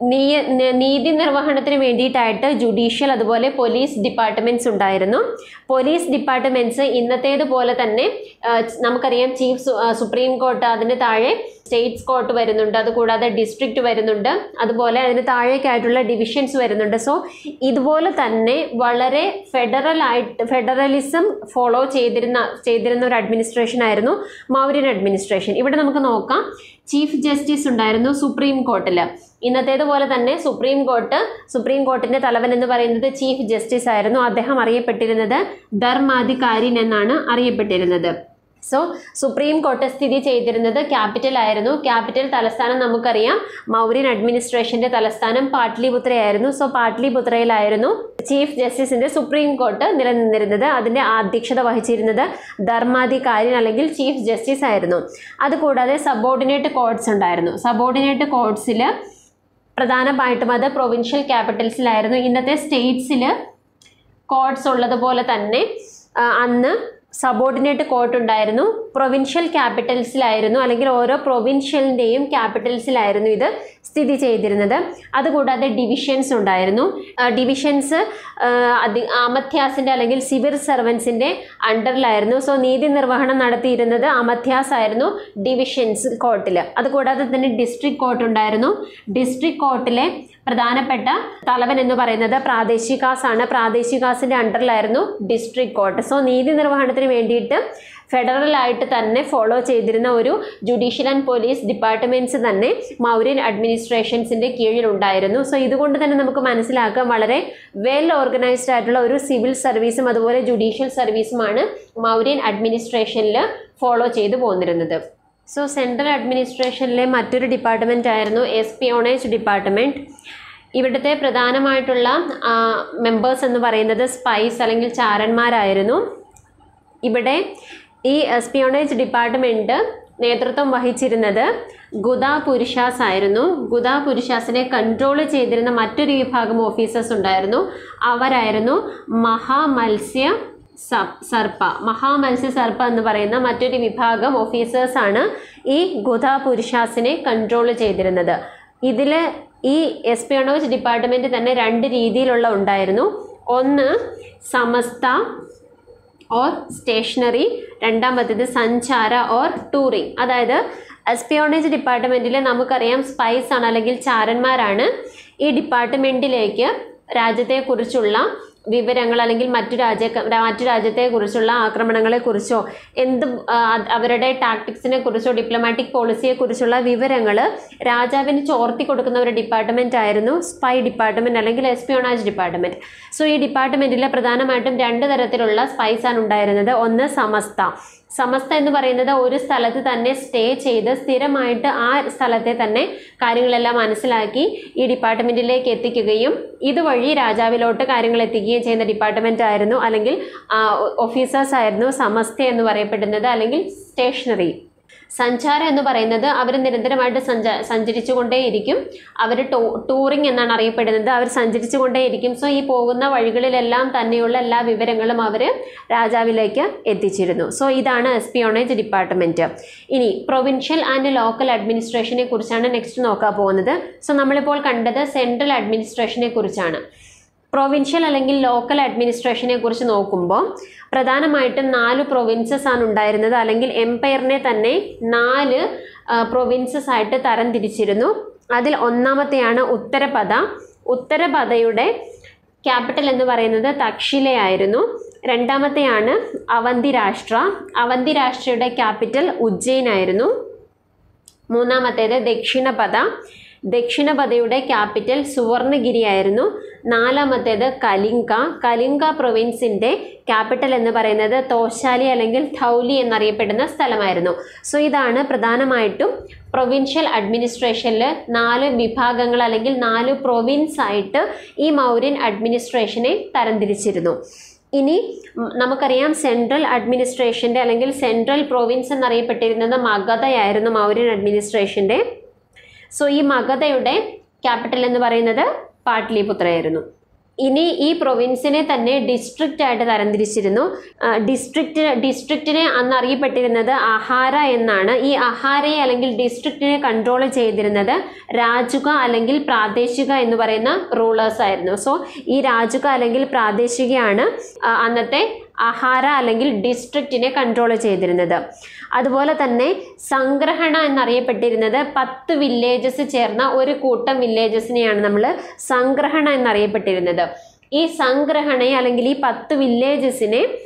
Speaker 1: നീതി നിർവഹണത്തിന് വേണ്ടിയിട്ടായിട്ട് ജുഡീഷ്യൽ അതുപോലെ പോലീസ് ഡിപ്പാർട്ട്മെന്റ്സ് ഉണ്ടായിരുന്നു പോലീസ് ഡിപ്പാർട്ട്മെന്റ്സ് ഇന്നത്തേതുപോലെ തന്നെ ആ, നമുക്കറിയാം ചീഫ് സു- ആ, സുപ്രീം കോർട്ട് അതിന് താഴെ സ്റ്റേറ്റ്സ് കോർട്ട് വരുന്നുണ്ട് അതുകൂടാതെ ഡിസ്ട്രിക്റ്റ് വരുന്നുണ്ട് അതുപോലെ അതിന് താഴേക്കായിട്ടുള്ള ഡിവിഷൻസ് വരുന്നുണ്ട് സോ ഇതുപോലെ തന്നെ വളരെ ഫെഡറൽ ആയിട്ട് ഫെഡറലിസം ഫോളോ ചെയ്തിരുന്ന ചെയ്തിരുന്ന ഒരു അഡ്മിനിസ്ട്രേഷൻ ആയിരുന്നു മൗര്യൻ അഡ്മിനിസ്ട്രേഷൻ ഇവിടെ നമുക്ക് നോക്കാം ചീഫ് ജസ്റ്റിസ് ഉണ്ടായിരുന്നു സുപ്രീം കോർട്ടിൽ ഇന്നത്തേതുപോലെ തന്നെ സുപ്രീം കോർട്ട് സുപ്രീം കോർട്ടിന്റെ തലവൻ എന്ന് പറയുന്നത് ചീഫ് ജസ്റ്റിസ് ആയിരുന്നു അദ്ദേഹം അറിയപ്പെട്ടിരുന്നത് ധർമാധികാരിൻ എന്നാണ് അറിയപ്പെട്ടിരുന്നത് സോ സുപ്രീം കോർട്ട് സ്ഥിതി ചെയ്തിരുന്നത് ക്യാപിറ്റൽ ആയിരുന്നു ക്യാപിറ്റൽ തലസ്ഥാനം നമുക്കറിയാം മൗര്യൻ അഡ്മിനിസ്ട്രേഷന്റെ തലസ്ഥാനം പാട്ലിപുത്രയായിരുന്നു സോ പാട്ലിപുത്രയിലായിരുന്നു ചീഫ് ജസ്റ്റിസിന്റെ സുപ്രീം കോർട്ട് നിലനിന്നിരുന്നത് അതിന്റെ അധ്യക്ഷത വഹിച്ചിരുന്നത് ധർമാധികാര്യൻ അല്ലെങ്കിൽ ചീഫ് ജസ്റ്റിസ് ആയിരുന്നു അതുകൂടാതെ സബോർഡിനേറ്റ് കോർട്സ് ഉണ്ടായിരുന്നു സബോർഡിനേറ്റ് കോർട്സിൽ പ്രധാനമായിട്ടും അത് പ്രൊവിൻഷ്യൽ ക്യാപിറ്റൽസിലായിരുന്നു ഇന്നത്തെ സ്റ്റേറ്റ്സിൽ കോർട്സ് ഉള്ളതുപോലെ തന്നെ ആ, അന്ന് സബോർഡിനേറ്റ് കോർട്ട് ഉണ്ടായിരുന്നു പ്രൊവിൻഷ്യൽ ക്യാപിറ്റൽസിലായിരുന്നു അല്ലെങ്കിൽ ഓരോ പ്രൊവിൻഷ്യലിൻ്റെയും ക്യാപിറ്റൽസിലായിരുന്നു ഇത് സ്ഥിതി ചെയ്തിരുന്നത് അതുകൂടാതെ ഡിവിഷൻസ് ഉണ്ടായിരുന്നു ഡിവിഷൻസ് അമത്യാസിൻ്റെ അല്ലെങ്കിൽ സിവിൽ സർവൻസിൻ്റെ അണ്ടറിലായിരുന്നു സോ നീതി നിർവഹണം നടത്തിയിരുന്നത് അമത്യാസ് ആയിരുന്നു ഡിവിഷൻസ് കോർട്ടിൽ അതുകൂടാതെ തന്നെ ഡിസ്ട്രിക്ട് കോർട്ട് ഉണ്ടായിരുന്നു ഡിസ്ട്രിക്ട് കോർട്ടിലെ പ്രധാനപ്പെട്ട തലവൻ എന്ന് പറയുന്നത് പ്രാദേശികാസ് ആണ് പ്രാദേശികാസിന്റെ അണ്ടറിലായിരുന്നു ഡിസ്ട്രിക്ട് കോർട്ട് സോ നീതി നിർവഹണത്തിന് വേണ്ടിയിട്ട് ഫെഡറൽ ആയിട്ട് തന്നെ ഫോളോ ചെയ്തിരുന്ന ഒരു ജുഡീഷ്യൽ ആൻഡ് പോലീസ് ഡിപ്പാർട്ട്മെന്റ്സ് തന്നെ മൗര്യൻ അഡ്മിനിസ്ട്രേഷൻസിന്റെ കീഴിലുണ്ടായിരുന്നു സോ ഇതുകൊണ്ട് തന്നെ നമുക്ക് മനസ്സിലാക്കാം വളരെ വെൽ ഓർഗനൈസ്ഡ് ആയിട്ടുള്ള ഒരു സിവിൽ സർവീസും അതുപോലെ ജുഡീഷ്യൽ സർവീസുമാണ് മൗര്യൻ അഡ്മിനിസ്ട്രേഷനിൽ ഫോളോ ചെയ്തു പോന്നിരുന്നത് സോ സെൻട്രൽ അഡ്മിനിസ്ട്രേഷനിലെ മറ്റൊരു ഡിപ്പാർട്ട്മെന്റ് ആയിരുന്നു എസ്പിയോണേജ് ഡിപ്പാർട്ട്മെന്റ് ഇവിടുത്തെ പ്രധാനമായിട്ടുള്ള മെമ്പേഴ്സ് എന്ന് പറയുന്നത് സ്പൈസ് അല്ലെങ്കിൽ ചാരന്മാരായിരുന്നു ഇവിടെ ഈ എസ്പിയോണേജ് ഡിപ്പാർട്ട്മെന്റ് നേതൃത്വം വഹിച്ചിരുന്നത് ഗുദ പുരുഷാസ് ആയിരുന്നു ഗുദ പുരുഷാസിനെ കൺട്രോൾ ചെയ്തിരുന്ന മറ്റൊരു വിഭാഗം ഓഫീസേഴ്സ് ഉണ്ടായിരുന്നു അവരായിരുന്നു മഹാമത്സ്യ സ- സർപ്പ മഹാമത്സ്യ സർപ്പ എന്ന് പറയുന്ന മറ്റൊരു വിഭാഗം ഓഫീസേഴ്സ് ആണ് ഈ ഗുദ പുരുഷാസിനെ കൺട്രോൾ ചെയ്തിരുന്നത് ഇതിൽ ഈ എസ്പിയോണേജ് ഡിപ്പാർട്ട്മെന്റ് തന്നെ രണ്ട് രീതിയിലുള്ള ഉണ്ടായിരുന്നു ഒന്ന് സമസ്ത ഓർ സ്റ്റേഷനറി രണ്ടാമത്തേത് സഞ്ചാര ഓർ ടൂറിംഗ് അതായത് എസ്പിയോണേജ് ഡിപ്പാർട്ട്മെൻറ്റിൽ നമുക്കറിയാം സ്പൈസ് ആണ് അല്ലെങ്കിൽ ചാരന്മാരാണ് ഈ ഡിപ്പാർട്ട്മെൻറ്റിലേക്ക് രാജ്യത്തെക്കുറിച്ചുള്ള വിവരങ്ങൾ അല്ലെങ്കിൽ മറ്റു രാജ്യ മറ്റു രാജ്യത്തെക്കുറിച്ചുള്ള ആക്രമണങ്ങളെക്കുറിച്ചോ എന്ത് ആ, അവരുടെ ടാക്ടിക്സിനെ കുറിച്ചോ ഡിപ്ലോമാറ്റിക് പോളിസിയെ കുറിച്ചുള്ള വിവരങ്ങൾ രാജാവിന് ചോർത്തി കൊടുക്കുന്ന ഒരു ഡിപ്പാർട്ട്മെന്റ് ആയിരുന്നു സ്പൈ ഡിപ്പാർട്ട്മെന്റ് അല്ലെങ്കിൽ എസ്പിയോണാജ് ഡിപ്പാർട്ട്മെന്റ് സോ ഈ ഡിപ്പാർട്ട്മെന്റിൽ പ്രധാനമായിട്ടും രണ്ട് തരത്തിലുള്ള സ്പൈസ് ആണ് ഉണ്ടായിരുന്നത് ഒന്ന് സമസ്ത സമസ്ത എന്ന് പറയുന്നത് ഒരു സ്ഥലത്ത് തന്നെ സ്റ്റേ ചെയ്ത് സ്ഥിരമായിട്ട് ആ സ്ഥലത്തെ തന്നെ കാര്യങ്ങളെല്ലാം മനസ്സിലാക്കി ഈ ഡിപ്പാർട്ട്മെന്റിലേക്ക് എത്തിക്കുകയും ഇതുവഴി രാജാവിലോട്ട് കാര്യങ്ങൾ എത്തിക്കുകയും ചെയ്യുന്ന ഡിപ്പാർട്ട്മെന്റ് ആയിരുന്നു അല്ലെങ്കിൽ ഓഫീസേഴ്സ് ആയിരുന്നു സമസ്ത എന്ന് പറയപ്പെടുന്നത് അല്ലെങ്കിൽ സ്റ്റേഷനറി സഞ്ചാരം എന്ന് പറയുന്നത് അവർ നിരന്തരമായിട്ട് സഞ്ച സഞ്ചരിച്ചുകൊണ്ടേയിരിക്കും അവർ ടൂ ടൂറിംഗ് എന്നാണ് അറിയപ്പെടുന്നത് അവർ സഞ്ചരിച്ചുകൊണ്ടേയിരിക്കും സോ ഈ പോകുന്ന വഴികളിലെല്ലാം തന്നെയുള്ള എല്ലാ വിവരങ്ങളും അവർ രാജാവിലേക്ക് എത്തിച്ചിരുന്നു സോ ഇതാണ് എസ്പിയോണേജ് ഡിപ്പാർട്ട്മെന്റ് ഇനി പ്രൊവിൻഷ്യൽ ആൻഡ് ലോക്കൽ അഡ്മിനിസ്ട്രേഷനെ കുറിച്ചാണ് നെക്സ്റ്റ് നോക്കാൻ പോകുന്നത് സോ നമ്മളിപ്പോൾ കണ്ടത് സെൻട്രൽ അഡ്മിനിസ്ട്രേഷനെ കുറിച്ചാണ് പ്രൊവിൻഷ്യൽ അല്ലെങ്കിൽ ലോക്കൽ അഡ്മിനിസ്ട്രേഷനെ കുറിച്ച് നോക്കുമ്പോൾ പ്രധാനമായിട്ടും നാല് പ്രൊവിൻസസ് ആണ് ഉണ്ടായിരുന്നത് അല്ലെങ്കിൽ എംപയറിനെ തന്നെ നാല് പ്രൊവിൻസസ് ആയിട്ട് തരംതിരിച്ചിരുന്നു അതിൽ ഒന്നാമത്തെയാണ് ഉത്തരപദ ഉത്തരപദയുടെ ക്യാപിറ്റൽ എന്ന് പറയുന്നത് തക്ഷിലയായിരുന്നു രണ്ടാമത്തെയാണ് അവന്തി രാഷ്ട്ര അവന്തി രാഷ്ട്രയുടെ ക്യാപിറ്റൽ ഉജ്ജയിൻ ആയിരുന്നു മൂന്നാമത്തേത് ദക്ഷിണപദ ദക്ഷിണപദയുടെ ക്യാപിറ്റൽ സുവർണഗിരി ആയിരുന്നു നാലാമത്തേത് കലിംഗ കലിംഗ പ്രൊവിൻസിന്റെ ക്യാപിറ്റൽ എന്ന് പറയുന്നത് തോശാലി അല്ലെങ്കിൽ ധൗലി എന്നറിയപ്പെടുന്ന സ്ഥലമായിരുന്നു സോ ഇതാണ് പ്രധാനമായിട്ടും പ്രൊവിൻഷ്യൽ അഡ്മിനിസ്ട്രേഷനിൽ നാല് വിഭാഗങ്ങൾ അല്ലെങ്കിൽ നാല് പ്രൊവിൻസ് ആയിട്ട് ഈ മൗര്യൻ അഡ്മിനിസ്ട്രേഷനെ തരംതിരിച്ചിരുന്നു ഇനി ഉം, നമുക്കറിയാം സെൻട്രൽ അഡ്മിനിസ്ട്രേഷന്റെ അല്ലെങ്കിൽ സെൻട്രൽ പ്രൊവിൻസ് എന്നറിയപ്പെട്ടിരുന്നത് മഗധയായിരുന്നു മൗര്യൻ അഡ്മിനിസ്ട്രേഷന്റെ സോ ഈ മഗധയുടെ ക്യാപിറ്റൽ എന്ന് പറയുന്നത് പാട്ലിപുത്രയായിരുന്നു ഇനി ഈ പ്രൊവിൻസിനെ തന്നെ ഡിസ്ട്രിക്റ്റ് ആയിട്ട് തരംതിരിച്ചിരുന്നു ഡിസ്ട്രിക്റ്റ് ഡിസ്ട്രിക്റ്റിനെ അന്ന് അറിയപ്പെട്ടിരുന്നത് അഹാര എന്നാണ് ഈ അഹാരയെ അല്ലെങ്കിൽ ഡിസ്ട്രിക്റ്റിനെ കൺട്രോൾ ചെയ്തിരുന്നത് രാജുക അല്ലെങ്കിൽ പ്രാദേശിക എന്ന് പറയുന്ന റൂളേഴ്സ് ആയിരുന്നു സോ ഈ രാജുക അല്ലെങ്കിൽ പ്രാദേശികയാണ് ആ, അന്നത്തെ അഹാര അല്ലെങ്കിൽ ഡിസ്ട്രിക്റ്റിനെ കൺട്രോൾ ചെയ്തിരുന്നത് അതുപോലെ തന്നെ സംഗ്രഹണ എന്നറിയപ്പെട്ടിരുന്നത് പത്ത് വില്ലേജസ് ചേർന്ന ഒരു കൂട്ടം വില്ലേജസിനെയാണ് നമ്മൾ സംഗ്രഹണ എന്നറിയപ്പെട്ടിരുന്നത് ഈ സംഗ്രഹണയെ അല്ലെങ്കിൽ ഈ പത്ത് വില്ലേജസിനെ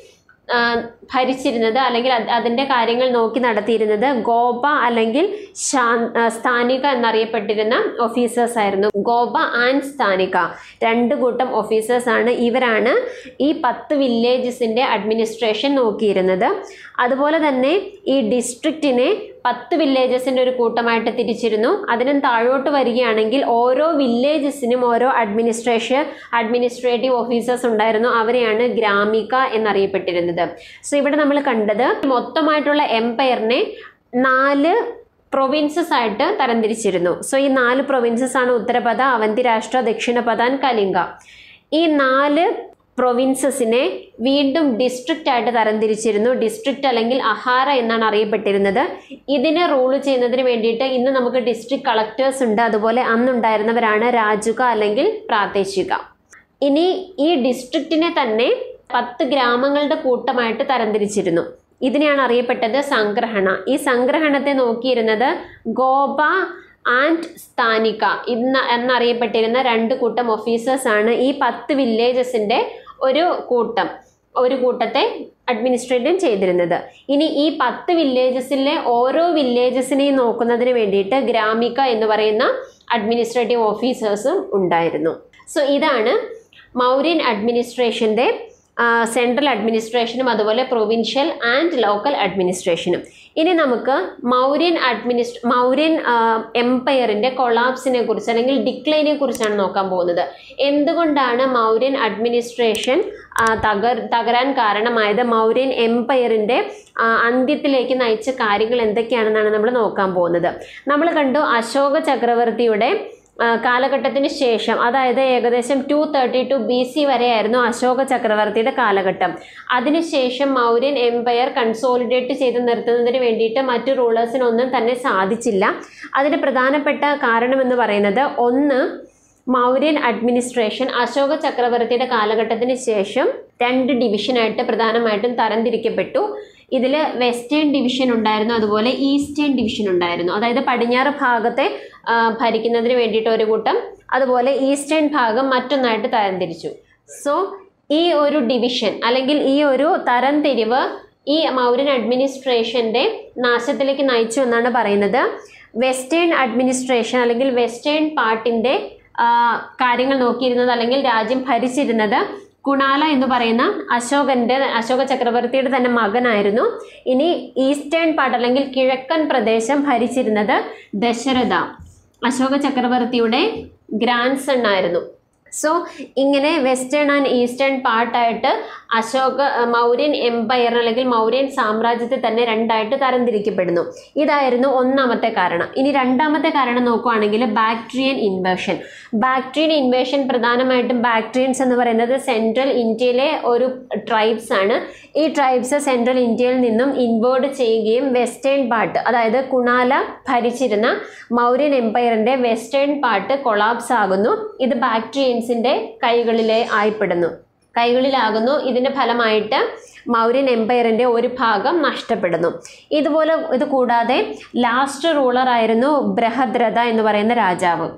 Speaker 1: ആ, ഭരിച്ചിരുന്നത് അല്ലെങ്കിൽ അത് അതിൻ്റെ കാര്യങ്ങൾ നോക്കി നടത്തിയിരുന്നത് ഗോപ അല്ലെങ്കിൽ ശാ- ആ, സ്ഥാനിക എന്നറിയപ്പെട്ടിരുന്ന ഓഫീസേഴ്സ് ആയിരുന്നു ഗോപ ആൻഡ് സ്ഥാനിക രണ്ട് കൂട്ടം ഓഫീസേഴ്സ് ആണ് ഇവരാണ് ഈ പത്ത് വില്ലേജസിൻ്റെ അഡ്മിനിസ്ട്രേഷൻ നോക്കിയിരുന്നത് അതുപോലെ തന്നെ ഈ ഡിസ്ട്രിക്റ്റിനെ പത്ത് വില്ലേജസിൻ്റെ ഒരു കൂട്ടമായിട്ട് തിരിച്ചിരുന്നു അതിനും താഴോട്ട് വരികയാണെങ്കിൽ ഓരോ വില്ലേജസിനും ഓരോ അഡ്മിനിസ്ട്രേഷൻ അഡ്മിനിസ്ട്രേറ്റീവ് ഓഫീസേഴ്സ് ഉണ്ടായിരുന്നു അവരെയാണ് ഗ്രാമിക എന്നറിയപ്പെട്ടിരുന്നത് സോ ഇവിടെ നമ്മൾ കണ്ടത് മൊത്തമായിട്ടുള്ള എംപയറിനെ നാല് പ്രൊവിൻസസ് ആയിട്ട് തരംതിരിച്ചിരുന്നു സോ ഈ നാല് പ്രൊവിൻസസ് ആണ് ഉത്തരപദ അവന്തി രാഷ്ട്ര ദക്ഷിണപദ and കലിംഗ ഈ നാല് പ്രൊവിൻസസിനെ വീണ്ടും ഡിസ്ട്രിക്റ്റ് ആയിട്ട് തരംതിരിച്ചിരുന്നു ഡിസ്ട്രിക്റ്റ് അല്ലെങ്കിൽ അഹാര എന്നാണ് അറിയപ്പെട്ടിരുന്നത് ഇതിനെ റൂൾ ചെയ്യുന്നതിന് വേണ്ടിയിട്ട് ഇന്ന് നമുക്ക് ഡിസ്ട്രിക്ട് കളക്ടേഴ്സ് ഉണ്ട് അതുപോലെ അന്നുണ്ടായിരുന്നവരാണ് രാജുക അല്ലെങ്കിൽ പ്രാദേശിക ഇനി ഈ ഡിസ്ട്രിക്റ്റിനെ തന്നെ പത്ത് ഗ്രാമങ്ങളുടെ കൂട്ടമായിട്ട് തരംതിരിച്ചിരുന്നു ഇതിനെയാണ് അറിയപ്പെട്ടത് സംഗ്രഹണ ഈ സംഗ്രഹണത്തെ നോക്കിയിരുന്നത് ഗോപ ആൻഡ് സ്ഥാനിക ഇന്ന് എന്നറിയപ്പെട്ടിരുന്ന രണ്ട് കൂട്ടം ഓഫീസേഴ്സ് ആണ് ഈ പത്ത് വില്ലേജസിന്റെ ഒരു കൂട്ടം ഒരു കൂട്ടത്തെ അഡ്മിനിസ്ട്രേറ്റ് ചെയ്തിരുന്നത് ഇനി ഈ പത്ത് വില്ലേജസിലെ ഓരോ വില്ലേജസിനെയും നോക്കുന്നതിന് വേണ്ടിയിട്ട് ഗ്രാമിക എന്ന് പറയുന്ന അഡ്മിനിസ്ട്രേറ്റീവ് ഓഫീസേഴ്സും ഉണ്ടായിരുന്നു സോ ഇതാണ് മൗര്യൻ അഡ്മിനിസ്ട്രേഷൻ്റെ സെൻട്രൽ അഡ്മിനിസ്ട്രേഷനും അതുപോലെ പ്രൊവിൻഷ്യൽ ആൻഡ് ലോക്കൽ അഡ്മിനിസ്ട്രേഷനും ഇനി നമുക്ക് മൗര്യൻ അഡ്മിനിസ്ട്ര മൗര്യൻ എംപയറിൻ്റെ കൊളാപ്സിനെ കുറിച്ച് അല്ലെങ്കിൽ ഡിക്ലൈനെ കുറിച്ചാണ് നോക്കാൻ പോകുന്നത് എന്തുകൊണ്ടാണ് മൗര്യൻ അഡ്മിനിസ്ട്രേഷൻ ആ, തകർ തകരാൻ കാരണമായത് മൗര്യൻ എംപയറിൻ്റെ അന്ത്യത്തിലേക്ക് നയിച്ച കാര്യങ്ങൾ എന്തൊക്കെയാണെന്നാണ് നമ്മൾ നോക്കാൻ പോകുന്നത് നമ്മൾ കണ്ടു അശോക ചക്രവർത്തിയുടെ ആ, കാലഘട്ടത്തിന് ശേഷം അതായത് ഏകദേശം two thirty two B C വരെയായിരുന്നു അശോക ചക്രവർത്തിയുടെ കാലഘട്ടം അതിനുശേഷം മൗര്യൻ എംപയർ കൺസോളിഡേറ്റ് ചെയ്ത് നിർത്തുന്നതിന് വേണ്ടിയിട്ട് മറ്റു റൂളേഴ്സിനൊന്നും തന്നെ സാധിച്ചില്ല അതിന് പ്രധാനപ്പെട്ട കാരണമെന്ന് പറയുന്നത് ഒന്ന് മൗര്യൻ അഡ്മിനിസ്ട്രേഷൻ അശോക ചക്രവർത്തിയുടെ കാലഘട്ടത്തിന് ശേഷം രണ്ട് ഡിവിഷനായിട്ട് പ്രധാനമായിട്ടും തരംതിരിക്കപ്പെട്ടു ഇതിൽ വെസ്റ്റേൺ ഡിവിഷൻ ഉണ്ടായിരുന്നു അതുപോലെ ഈസ്റ്റേൺ ഡിവിഷൻ ഉണ്ടായിരുന്നു അതായത് പടിഞ്ഞാറ് ഭാഗത്തെ ആ, ഭരിക്കുന്നതിന് വേണ്ടിയിട്ട് ഒരു കൂട്ടം അതുപോലെ ഈസ്റ്റേൺ ഭാഗം മറ്റൊന്നായിട്ട് തരംതിരിച്ചു സോ ഈ ഒരു ഡിവിഷൻ അല്ലെങ്കിൽ ഈ ഒരു തരംതിരിവ് ഈ മൗര്യൻ അഡ്മിനിസ്ട്രേഷൻ്റെ നാശത്തിലേക്ക് നയിച്ചു എന്നാണ് പറയുന്നത് വെസ്റ്റേൺ അഡ്മിനിസ്ട്രേഷൻ അല്ലെങ്കിൽ വെസ്റ്റേൺ പാർട്ടിൻ്റെ കാര്യങ്ങൾ നോക്കിയിരുന്നത് അല്ലെങ്കിൽ രാജ്യം ഭരിച്ചിരുന്നത് കുണാല എന്ന് പറയുന്ന അശോകന്റെ അശോക ചക്രവർത്തിയുടെ തന്നെ മകനായിരുന്നു ഇനി ഈസ്റ്റേൺ പാർട്ട് അല്ലെങ്കിൽ കിഴക്കൻ പ്രദേശം ഭരിച്ചിരുന്നത് ദശരഥ അശോക ചക്രവർത്തിയുടെ ഗ്രാൻഡ് സൺ ആയിരുന്നു സോ ഇങ്ങനെ വെസ്റ്റേൺ ആൻഡ് ഈസ്റ്റേൺ പാർട്ടായിട്ട് അശോക മൗര്യൻ എംപയർ അല്ലെങ്കിൽ മൗര്യൻ സാമ്രാജ്യത്തെ തന്നെ രണ്ടായിട്ട് തരംതിരിക്കപ്പെടുന്നു ഇതായിരുന്നു ഒന്നാമത്തെ കാരണം ഇനി രണ്ടാമത്തെ കാരണം നോക്കുവാണെങ്കിൽ ബാക്ട്രിയൻ ഇൻവേഷൻ ബാക്ട്രിയൻ ഇൻവേഷൻ പ്രധാനമായിട്ടും ബാക്ട്രിയൻസ് എന്ന് പറയുന്നത് സെൻട്രൽ ഇന്ത്യയിലെ ഒരു ട്രൈബ്സ് ആണ് ഈ ട്രൈബ്സ് സെൻട്രൽ ഇന്ത്യയിൽ നിന്നും ഇൻവേർഡ് ചെയ്യുകയും വെസ്റ്റേൺ പാർട്ട് അതായത് കുണാല ഭരിച്ചിരുന്ന മൗര്യൻ എംപയറിന്റെ വെസ്റ്റേൺ പാർട്ട് കൊളാപ്സ് ആകുന്നു ഇത് ബാക്ട്രിയൻസിന്റെ കൈകളിലെ ആയിപ്പെടുന്നു കൈകളിലാകുന്നു ഇതിന്റെ ഫലമായിട്ട് മൗര്യൻ എംപയറിന്റെ ഒരു ഭാഗം നഷ്ടപ്പെടുന്നു ഇതുപോലെ ഇത് കൂടാതെ ലാസ്റ്റ് റൂളർ ആയിരുന്നു ബൃഹദ്രഥ എന്ന് പറയുന്ന രാജാവ്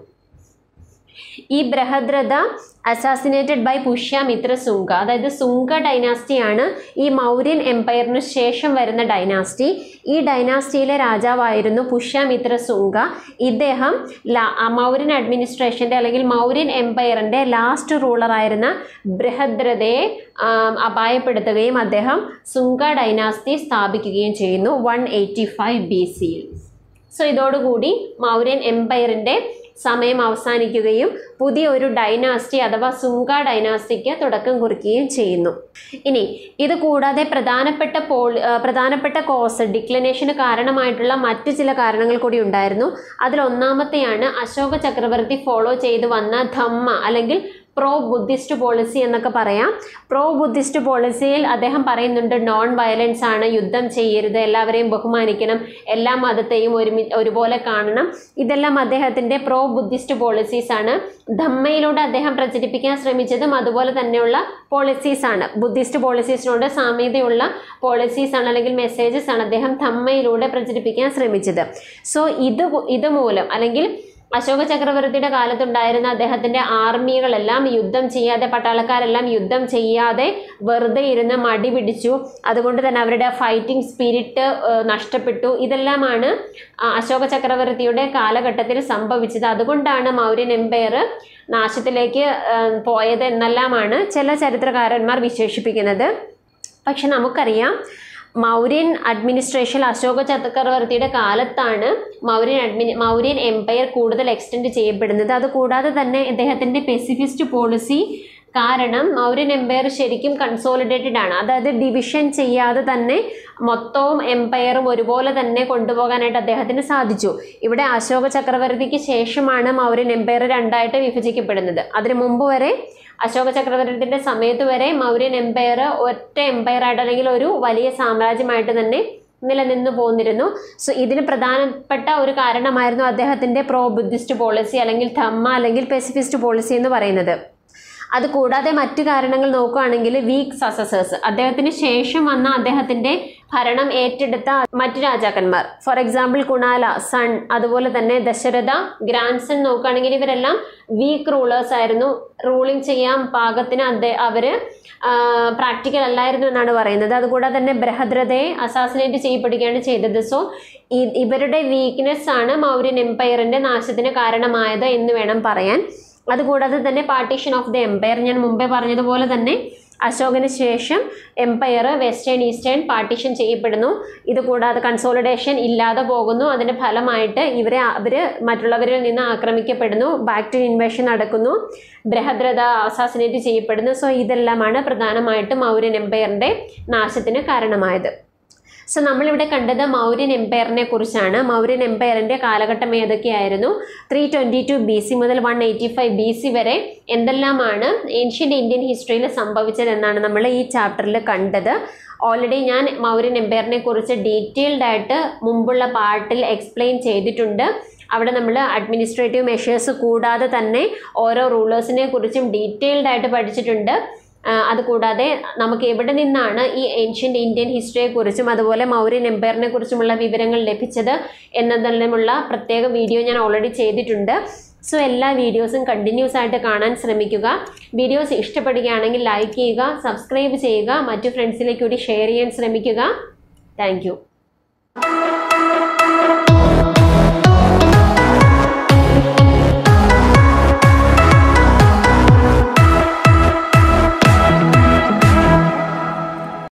Speaker 1: ഈ ബൃഹദ്രഥ അസാസിനേറ്റഡ് ബൈ പുഷ്യമിത്ര സുങ്ക അതായത് സുങ്ക ഡൈനാസ്റ്റിയാണ് ഈ മൗര്യൻ എംപയറിന് ശേഷം വരുന്ന ഡൈനാസ്റ്റി ഈ ഡൈനാസ്റ്റിയിലെ രാജാവായിരുന്നു പുഷ്യമിത്ര സുങ്ക ഇദ്ദേഹം ലാ- ആ മൗര്യൻ അഡ്മിനിസ്ട്രേഷൻ്റെ അല്ലെങ്കിൽ മൗര്യൻ എംപയറിൻ്റെ ലാസ്റ്റ് റൂളറായിരുന്ന ബൃഹദ്രഥയെ ആം, അപായപ്പെടുത്തുകയും അദ്ദേഹം സുങ്ക ഡൈനാസ്റ്റി സ്ഥാപിക്കുകയും ചെയ്യുന്നു വൺ എയ്റ്റി ഫൈവ് ബി സിയിൽ സോ ഇതോടുകൂടി മൗര്യൻ എംപയറിൻ്റെ സമയം അവസാനിക്കുകയും പുതിയ ഒരു ഡൈനാസ്റ്റി അഥവാ സുങ്ക ഡൈനാസ്റ്റിക്ക് തുടക്കം കുറിക്കുകയും ചെയ്യുന്നു ഇനി ഇത് കൂടാതെ പ്രധാനപ്പെട്ട പോൾ ആ, പ്രധാനപ്പെട്ട കോസ് ഡിക്ലനേഷന് കാരണമായിട്ടുള്ള മറ്റു ചില കാരണങ്ങൾ കൂടി ഉണ്ടായിരുന്നു അതിൽ ഒന്നാമത്തെയാണ് അശോക ചക്രവർത്തി ഫോളോ ചെയ്തു വന്ന ധമ്മ അല്ലെങ്കിൽ പ്രോ ബുദ്ധിസ്റ്റ് പോളിസി എന്നൊക്കെ പറയാം പ്രോ ബുദ്ധിസ്റ്റ് പോളിസിയിൽ അദ്ദേഹം പറയുന്നുണ്ട് നോൺ വയലൻസ് ആണ് യുദ്ധം ചെയ്യരുത് എല്ലാവരെയും ബഹുമാനിക്കണം എല്ലാ മതത്തെയും ഒരുമി ഒരുപോലെ കാണണം ഇതെല്ലാം അദ്ദേഹത്തിൻ്റെ പ്രോ ബുദ്ധിസ്റ്റ് പോളിസീസ് ആണ് ധമ്മയിലൂടെ അദ്ദേഹം പ്രചരിപ്പിക്കാൻ ശ്രമിച്ചതും അതുപോലെ തന്നെയുള്ള പോളിസീസ് ആണ് ബുദ്ധിസ്റ്റ് പോളിസീസിനോട് സാമ്യതയുള്ള പോളിസീസ് ആണ് അല്ലെങ്കിൽ മെസ്സേജസ് ആണ് അദ്ദേഹം ധമ്മയിലൂടെ പ്രചരിപ്പിക്കാൻ ശ്രമിച്ചത് സോ ഇത് ഇത് മൂലം അല്ലെങ്കിൽ അശോക ചക്രവർത്തിയുടെ കാലത്തുണ്ടായിരുന്ന അദ്ദേഹത്തിന്റെ ആർമികളെല്ലാം യുദ്ധം ചെയ്യാതെ പട്ടാളക്കാരെല്ലാം യുദ്ധം ചെയ്യാതെ വെറുതെ ഇരുന്ന് മടി പിടിച്ചു അതുകൊണ്ട് തന്നെ അവരുടെ ഫൈറ്റിംഗ് സ്പിരിറ്റ് നഷ്ടപ്പെട്ടു ഇതെല്ലാമാണ് ആ, അശോക ചക്രവർത്തിയുടെ കാലഘട്ടത്തിൽ സംഭവിച്ചത് അതുകൊണ്ടാണ് മൗര്യൻ എംപയർ നാശത്തിലേക്ക് ആ, പോയത് എന്നെല്ലാമാണ് ചില ചരിത്രകാരന്മാർ വിശേഷിപ്പിക്കുന്നത് പക്ഷെ നമുക്കറിയാം മൗര്യൻ അഡ്മിനിസ്ട്രേഷൻ അശോക ചക്രവർത്തിയുടെ കാലത്താണ് മൗര്യൻ അഡ്മിനി മൗര്യൻ എംപയർ കൂടുതൽ എക്സ്റ്റെൻഡ് ചെയ്യപ്പെടുന്നത് അതുകൂടാതെ തന്നെ ഇദ്ദേഹത്തിൻ്റെ പെസിഫിസ്റ്റ് പോളിസി കാരണം മൗര്യൻ എംപയർ ശരിക്കും കൺസോളിഡേറ്റഡ് ആണ് അതായത് ഡിവിഷൻ ചെയ്യാതെ തന്നെ മൊത്തവും എംപയറും ഒരുപോലെ തന്നെ കൊണ്ടുപോകാനായിട്ട് അദ്ദേഹത്തിന് സാധിച്ചു ഇവിടെ അശോക ചക്രവർത്തിക്ക് ശേഷമാണ് മൗര്യൻ എംപയർ രണ്ടായിട്ട് വിഭജിക്കപ്പെടുന്നത് അതിനു മുമ്പ് വരെ അശോക ചക്രവർത്തിയുടെ സമയത്ത് വരെ മൗര്യൻ എംപയർ ഒറ്റ എംപയർ ആയിട്ട് അല്ലെങ്കിൽ ഒരു വലിയ സാമ്രാജ്യമായിട്ട് തന്നെ നിലനിന്നു പോന്നിരുന്നു സോ ഇതിന് പ്രധാനപ്പെട്ട ഒരു കാരണമായിരുന്നു അദ്ദേഹത്തിന്റെ പ്രോ ബുദ്ധിസ്റ്റ് പോളിസി അല്ലെങ്കിൽ ധമ്മ അല്ലെങ്കിൽ പെസിഫിസ്റ്റ് പോളിസി എന്ന് പറയുന്നത് അത് കൂടാതെ മറ്റു കാരണങ്ങൾ നോക്കുകയാണെങ്കിൽ വീക്ക് സസസേഴ്സ് അദ്ദേഹത്തിന് ശേഷം വന്ന അദ്ദേഹത്തിന്റെ ഭരണം ഏറ്റെടുത്ത മറ്റു രാജാക്കന്മാർ ഫോർ എക്സാമ്പിൾ കുണാല സൺ അതുപോലെ തന്നെ ദശരഥ ഗ്രാൻഡ് സൺ നോക്കുകയാണെങ്കിൽ ഇവരെല്ലാം വീക്ക് റൂളേഴ്സ് ആയിരുന്നു റൂളിംഗ് ചെയ്യാൻ പാകത്തിന് അദ്ദേഹ അവര് പ്രാക്ടിക്കൽ അല്ലായിരുന്നു എന്നാണ് പറയുന്നത് അതുകൂടാതെ തന്നെ ബൃഹദ്രഥയെ അസാസിനേറ്റ് ചെയ്യപ്പെടുകയാണ് ചെയ്തത് സോ ഇവരുടെ വീക്ക്നെസ് ആണ് മൗര്യൻ എംപയറിന്റെ നാശത്തിന് കാരണമായത് എന്ന് വേണം പറയാൻ അതുകൂടാതെ തന്നെ പാർട്ടീഷൻ ഓഫ് ദ എംപയർ ഞാൻ മുമ്പേ പറഞ്ഞതുപോലെ തന്നെ അശോകന് ശേഷം എംപയർ വെസ്റ്റേൺ ഈസ്റ്റേൺ പാർട്ടീഷൻ ചെയ്യപ്പെടുന്നു ഇത് കൂടാതെ കൺസോളിഡേഷൻ ഇല്ലാതെ പോകുന്നു അതിന്റെ ഫലമായിട്ട് ഇവരെ അവര് മറ്റുള്ളവരിൽ നിന്ന് ആക്രമിക്കപ്പെടുന്നു ബാക്ക് ടു ഇൻവേഷൻ നടക്കുന്നു ബൃഹദ്രഥ അസാസിനേറ്റ് ചെയ്യപ്പെടുന്നു സോ ഇതെല്ലാമാണ് പ്രധാനമായിട്ടും മൗര്യൻ എംപയറിന്റെ നാശത്തിന് കാരണമായത് സോ നമ്മളിവിടെ കണ്ടത് മൗര്യൻ എംപയറിനെ കുറിച്ചാണ് മൗര്യൻ എംപയറിന്റെ കാലഘട്ടം ഏതൊക്കെയായിരുന്നു three twenty two B C മുതൽ one eighty five B C വരെ എന്തെല്ലാമാണ് ഏൻഷ്യൻ്റ് ഇന്ത്യൻ ഹിസ്റ്ററിയിൽ സംഭവിച്ചതെന്നാണ് നമ്മൾ ഈ ചാപ്റ്ററിൽ കണ്ടത് ഓൾറെഡി ഞാൻ മൗര്യൻ എംപയറിനെ കുറിച്ച് ഡീറ്റെയിൽഡ് ആയിട്ട് മുമ്പുള്ള പാർട്ടിൽ എക്സ്പ്ലെയിൻ ചെയ്തിട്ടുണ്ട് അവിടെ നമ്മൾ അഡ്മിനിസ്ട്രേറ്റീവ് മെഷേഴ്സ് കൂടാതെ തന്നെ ഓരോ റൂളേഴ്സിനെ കുറിച്ചും ഡീറ്റെയിൽഡ് ആയിട്ട് പഠിച്ചിട്ടുണ്ട് ആ, അതുകൂടാതെ നമുക്ക് എവിടെ നിന്നാണ് ഈ ഏൻഷ്യൻ്റ് ഇന്ത്യൻ ഹിസ്റ്ററിയെക്കുറിച്ചും അതുപോലെ മൗര്യൻ എംപയറിനെ കുറിച്ചുമുള്ള വിവരങ്ങൾ ലഭിച്ചത് എന്നതെല്ലാമുള്ള പ്രത്യേക വീഡിയോ ഞാൻ ഓൾറെഡി ചെയ്തിട്ടുണ്ട് സോ എല്ലാ വീഡിയോസും കണ്ടിന്യൂസ് ആയിട്ട് കാണാൻ ശ്രമിക്കുക വീഡിയോസ് ഇഷ്ടപ്പെടുകയാണെങ്കിൽ ലൈക്ക് ചെയ്യുക സബ്സ്ക്രൈബ് ചെയ്യുക മറ്റു ഫ്രണ്ട്സിലേക്ക് കൂടി ഷെയർ ചെയ്യാൻ ശ്രമിക്കുക താങ്ക്